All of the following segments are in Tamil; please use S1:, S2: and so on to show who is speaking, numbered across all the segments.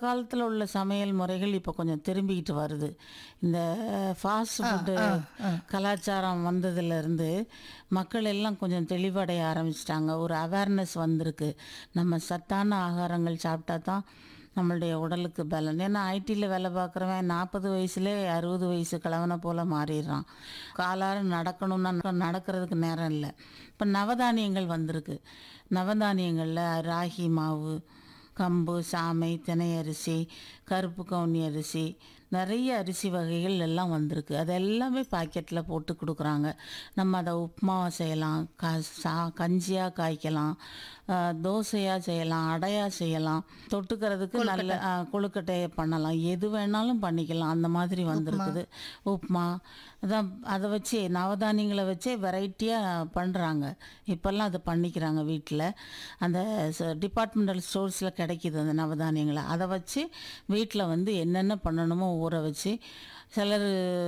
S1: காலத்தில் உள்ள சமையல் முறைகள் இப்போ கொஞ்சம் திரும்பிக்கிட்டு வருது இந்த ஃபாஸ்ட் ஃபுட்டு கலாச்சாரம் வந்ததுலேருந்து மக்கள் எல்லாம் கொஞ்சம் தெளிவடைய ஆரம்பிச்சிட்டாங்க ஒரு அவேர்னஸ் வந்திருக்கு நம்ம சத்தான ஆகாரங்கள் சாப்பிட்டா தான் நம்மளுடைய உடலுக்கு பலன் ஏன்னா ஐடியில் வேலை பார்க்குறவன் நாற்பது வயசுலே அறுபது வயசு கிழவனை போல் மாறிடுறான் காலார நடக்கணும்னா நடக்கிறதுக்கு நேரம் இல்லை இப்போ நவதானியங்கள் வந்திருக்கு நவதானியங்களில் ராகி மாவு கம்பு சாமை தினை அரிசி கருப்பு கவுனி அரிசி நிறைய அரிசி வகைகள் எல்லாம் வந்திருக்கு அது எல்லாமே பாக்கெட்டில் போட்டு கொடுக்குறாங்க நம்ம அதை உப்புமாவை செய்யலாம் க சா கஞ்சியாக காய்க்கலாம் தோசையாக செய்யலாம் அடையாக செய்யலாம் தொட்டுக்கிறதுக்கு நல்ல ஆ, கொழுக்கட்டையை பண்ணலாம் எது வேணாலும் பண்ணிக்கலாம் அந்த மாதிரி வந்திருக்குது உப்புமா அதான் அதை வச்சு நவதானியங்களை வச்சே வெரைட்டியாக பண்ணுறாங்க இப்போல்லாம் அதை பண்ணிக்கிறாங்க வீட்டில் அந்த டிபார்ட்மெண்டல் ஸ்டோர்ஸில் கிடைக்கிது அந்த நவதானியங்களை அதை வச்சு வீட்டில் வந்து என்னென்ன பண்ணணுமோ ஊற வச்சு சிலர்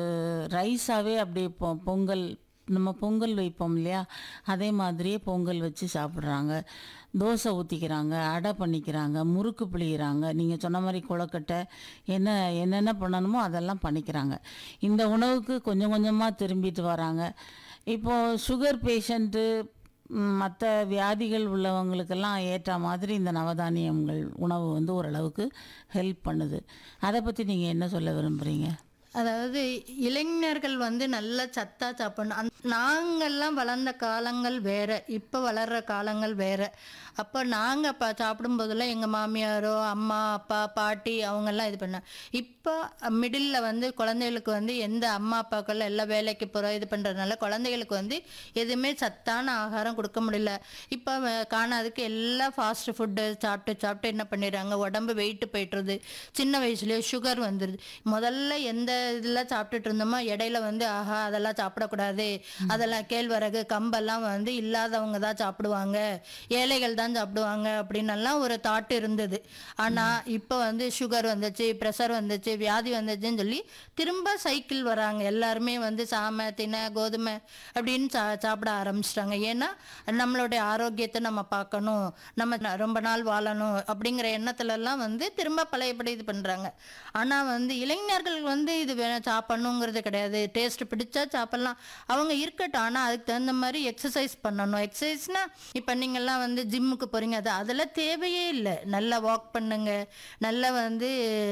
S1: ரைஸாகவே அப்படி பொ பொங்கல் நம்ம பொங்கல் வைப்போம் இல்லையா அதே மாதிரியே பொங்கல் வச்சு சாப்பிட்றாங்க தோசை ஊற்றிக்கிறாங்க அடை பண்ணிக்கிறாங்க முறுக்கு பிழிகிறாங்க நீங்கள் சொன்ன மாதிரி கொழுக்கட்டை என்ன என்னென்ன பண்ணணுமோ அதெல்லாம் பண்ணிக்கிறாங்க இந்த உணவுக்கு கொஞ்சம் கொஞ்சமாக திரும்பிட்டு வராங்க இப்போது சுகர் பேஷண்ட்டு மற்ற வியாதிகள் உள்ளவங்களுக்கெல்லாம் ஏற்ற மாதிரி இந்த நவதானியங்கள் உணவு வந்து ஓரளவுக்கு ஹெல்ப் பண்ணுது அதை பற்றி நீங்கள் என்ன சொல்ல விரும்புகிறீங்க
S2: அதாவது இளைஞர்கள் வந்து நல்ல சத்தா சாப்பிடணும் அந் நாங்கள்லாம் வளர்ந்த காலங்கள் வேற இப்போ வளர்ற காலங்கள் வேற அப்போ நாங்கள் அப்போ சாப்பிடும்போதெல்லாம் எங்கள் மாமியாரோ அம்மா அப்பா பாட்டி அவங்கெல்லாம் இது பண்ணாங்க இப்போ மிடில் வந்து குழந்தைகளுக்கு வந்து எந்த அம்மா அப்பாக்கள் எல்லாம் வேலைக்கு போகிறோம் இது பண்ணுறதுனால குழந்தைகளுக்கு வந்து எதுவுமே சத்தான ஆகாரம் கொடுக்க முடியல இப்போ காணாதுக்கு எல்லாம் ஃபாஸ்ட் ஃபுட்டு சாப்பிட்டு சாப்பிட்டு என்ன பண்ணிடுறாங்க உடம்பு வெயிட்டு போயிட்டுருது சின்ன வயசுலேயே சுகர் வந்துடுது முதல்ல எந்த இதெல்லாம் சாப்பிட்டுட்டு இருந்தோமோ இடையில வந்து ஆஹா அதெல்லாம் சாப்பிடக்கூடாது அதெல்லாம் கேழ்வரகு கம்பெல்லாம் வந்து இல்லாதவங்க தான் சாப்பிடுவாங்க ஏழைகள் தான் சாப்பிடுவாங்க அப்படின்னெல்லாம் ஒரு தாட் இருந்தது ஆனால் இப்போ வந்து சுகர் வந்துச்சு ப்ரெஷர் வந்துச்சு வியாதி வந்துச்சுன்னு சொல்லி திரும்ப சைக்கிள் வராங்க எல்லாருமே வந்து சாமை தினை கோதுமை அப்படின்னு சா சாப்பிட ஆரம்பிச்சிட்டாங்க ஏன்னா நம்மளுடைய ஆரோக்கியத்தை நம்ம பார்க்கணும் நம்ம ந- ரொம்ப நாள் வாழணும் அப்படிங்கிற எண்ணத்துலலாம் வந்து திரும்ப பழையபடி இது பண்ணுறாங்க ஆனால் வந்து இளைஞர்கள் வந்து இது வேணும் சாப்பிடணுங்கிறது கிடையாது டேஸ்ட் பிடிச்சா சாப்பிட்லாம் அவங்க இருக்கட்டும் ஆனால் அதுக்கு தகுந்த மாதிரி எக்ஸசைஸ் பண்ணணும் எக்ஸசைஸ்னால் இப்போ நீங்கள்லாம் வந்து ஜிம்முக்கு போகிறீங்க அது அதெல்லாம் தேவையே இல்லை நல்லா வாக் பண்ணுங்க நல்லா வந்து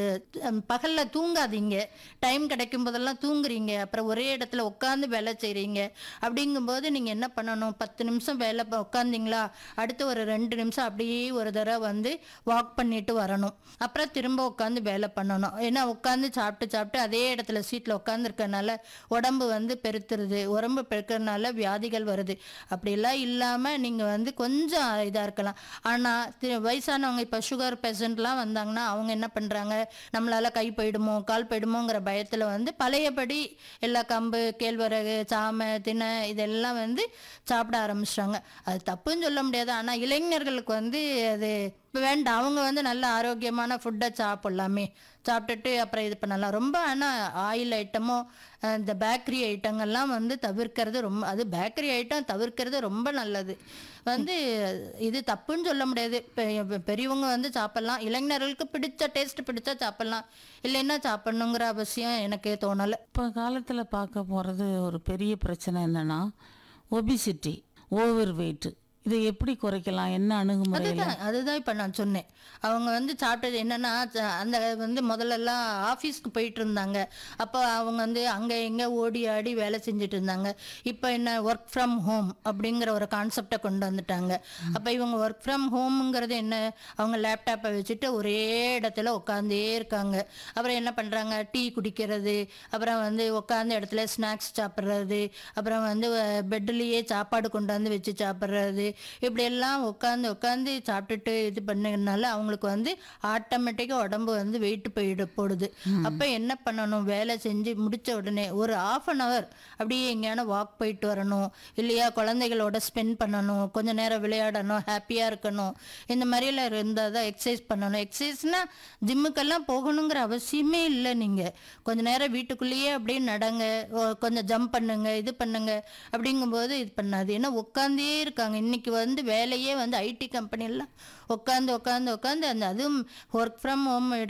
S2: பகலில் தூங்காதீங்க டைம் கிடைக்கும் போதெல்லாம் தூங்குறீங்க அப்புறம் ஒரே இடத்துல உட்காந்து வேலை செய்கிறீங்க அப்படிங்கும்போது நீங்கள் என்ன பண்ணணும் பத்து நிமிஷம் வேலை ப- உட்காந்தீங்களா அடுத்து ஒரு ரெண்டு நிமிஷம் அப்படியே ஒரு தடவை வந்து வாக் பண்ணிட்டு வரணும் அப்புறம் திரும்ப உட்காந்து வேலை பண்ணணும் ஏன்னா உட்காந்து சாப்பிட்டு சாப்பிட்டு அதே இடத்துல சீட்டில் உட்காந்துருக்கனால உடம்பு வந்து பெருத்துருது உடம்பு பெருக்கிறதுனால வியாதிகள் வருது அப்படிலாம் இல்லாமல் நீங்கள் வந்து கொஞ்சம் இதாக இருக்கலாம் ஆனால் வயசானவங்க இப்போ சுகர் பேஷண்ட்லாம் வந்தாங்கன்னா அவங்க என்ன பண்ணுறாங்க நம்மளால கை போயிடுமோ கால் போயிடுமோங்கிற பயத்தில் வந்து பழையபடி எல்லா கம்பு கேழ்வரகு சாமை தினை இதெல்லாம் வந்து சாப்பிட ஆரம்பிச்சிட்டாங்க அது தப்புன்னு சொல்ல முடியாது ஆனால் இளைஞர்களுக்கு வந்து அது வேண்டாம் அவங்க வந்து நல்ல ஆரோக்கியமான ஃபுட்டை சாப்பிட்லாமே சாப்பிட்டுட்டு அப்புறம் இது பண்ணலாம் ரொம்ப ஆனால் ஆயில் ஐட்டமோ அஹ், இந்த பேக்கரி ஐட்டங்கள்லாம் வந்து தவிர்க்கிறது ரொம்ப அது பேக்கரி ஐட்டம் தவிர்க்கிறது ரொம்ப நல்லது வந்து இது தப்புன்னு சொல்ல முடியாது பெ- பெரியவங்க வந்து சாப்பிட்லாம் இளைஞர்களுக்கு பிடிச்ச டேஸ்ட் பிடிச்சா சாப்பிட்லாம் இல்லைன்னா சாப்பிடணுங்கிற அவசியம் எனக்கு தோணலை
S1: இப்போ காலத்தில் பார்க்க போகிறது ஒரு பெரிய பிரச்சனை என்னன்னா ஒபிசிட்டி ஓவர் வெயிட் இதை எப்படி குறைக்கலாம் என்ன அணுகுமுறையில்
S2: அதுதான் அதுதான் இப்போ நான் சொன்னேன் அவங்க வந்து சாப்பிட்டது என்னன்னா ச- அந்த வந்து முதல்லலாம் ஆஃபீஸ்க்கு போயிட்டு இருந்தாங்க அப்போ அவங்க வந்து அங்கே எங்கே ஓடி ஆடி வேலை செஞ்சுட்டு இருந்தாங்க இப்போ என்ன ஒர்க் ஃப்ரம் ஹோம் அப்படிங்கிற ஒரு கான்செப்டை கொண்டு வந்துட்டாங்க அப்போ இவங்க ஒர்க் ஃப்ரம் ஹோம்ங்கிறது என்ன அவங்க லேப்டாப்பை வச்சுட்டு ஒரே இடத்துல உட்காந்தே இருக்காங்க அப்புறம் என்ன பண்ணுறாங்க டீ குடிக்கிறது அப்புறம் வந்து உட்காந்த இடத்துல ஸ்நாக்ஸ் சாப்பிட்றது அப்புறம் வந்து பெட்லேயே சாப்பாடு கொண்டு வந்து வச்சு சாப்பிட்றது இப்படி எல்லாம் உட்காந்து உட்காந்து சாப்பிட்டுட்டு இது பண்ணதுனால அவங்களுக்கு வந்து ஆட்டோமேட்டிக்காக உடம்பு வந்து வெயிட் போயிடு போடுது அப்போ என்ன பண்ணணும் வேலை செஞ்சு முடிச்ச உடனே ஒரு ஆஃப் அன் ஹவர் அப்படியே எங்கேயான வாக் போயிட்டு வரணும் இல்லையா குழந்தைகளோட ஸ்பெண்ட் பண்ணணும் கொஞ்ச நேரம் விளையாடணும் ஹாப்பியாக இருக்கணும் இந்த மாதிரிலாம் இருந்தால் தான் எக்ஸசைஸ் பண்ணணும் எக்ஸசைஸ்னால் ஜிம்முக்கெல்லாம் போகணுங்கிற அவசியமே இல்லை நீங்கள் கொஞ்ச நேரம் வீட்டுக்குள்ளேயே அப்படியே நடங்க ஓ, கொஞ்சம் ஜம்ப் பண்ணுங்க இது பண்ணுங்க அப்படிங்கும்போது இது பண்ணாது ஏன்னா உட்காந்தே இருக்காங்க இன்னைக்கு வந்து வேலையே வந்து ஐடி கம்பெனிலாம் உட்காந்து உட்காந்து உட்காந்து அந்த அதுவும் ஒர்க் ஃப்ரம் ஹோம்